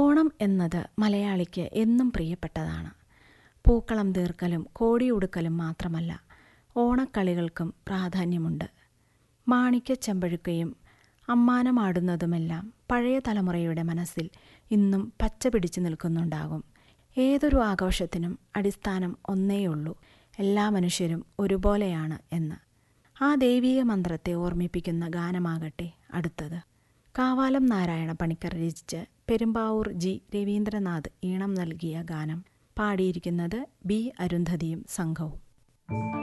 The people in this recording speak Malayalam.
ഓണം എന്നത് മലയാളിക്ക് എന്നും പ്രിയപ്പെട്ടതാണ് പൂക്കളം തീർക്കലും കോടിയുടുക്കലും മാത്രമല്ല ഓണക്കളികൾക്കും പ്രാധാന്യമുണ്ട് മാണിക്യ ചെമ്പഴുക്കയും അമ്മാനമാടുന്നതുമെല്ലാം പഴയ തലമുറയുടെ മനസ്സിൽ ഇന്നും പച്ച പിടിച്ചു നിൽക്കുന്നുണ്ടാകും ഏതൊരു ആഘോഷത്തിനും അടിസ്ഥാനം ഒന്നേയുള്ളൂ എല്ലാ മനുഷ്യരും ഒരുപോലെയാണ് എന്ന് ആ ദൈവീക മന്ത്രത്തെ ഓർമ്മിപ്പിക്കുന്ന ഗാനമാകട്ടെ അടുത്തത് കാവാലം നാരായണ പണിക്കർ രചിച്ച് പെരുമ്പാവൂർ ജി രവീന്ദ്രനാഥ് ഈണം നൽകിയ ഗാനം പാടിയിരിക്കുന്നത് ബി അരുന്ധതിയും സംഘവും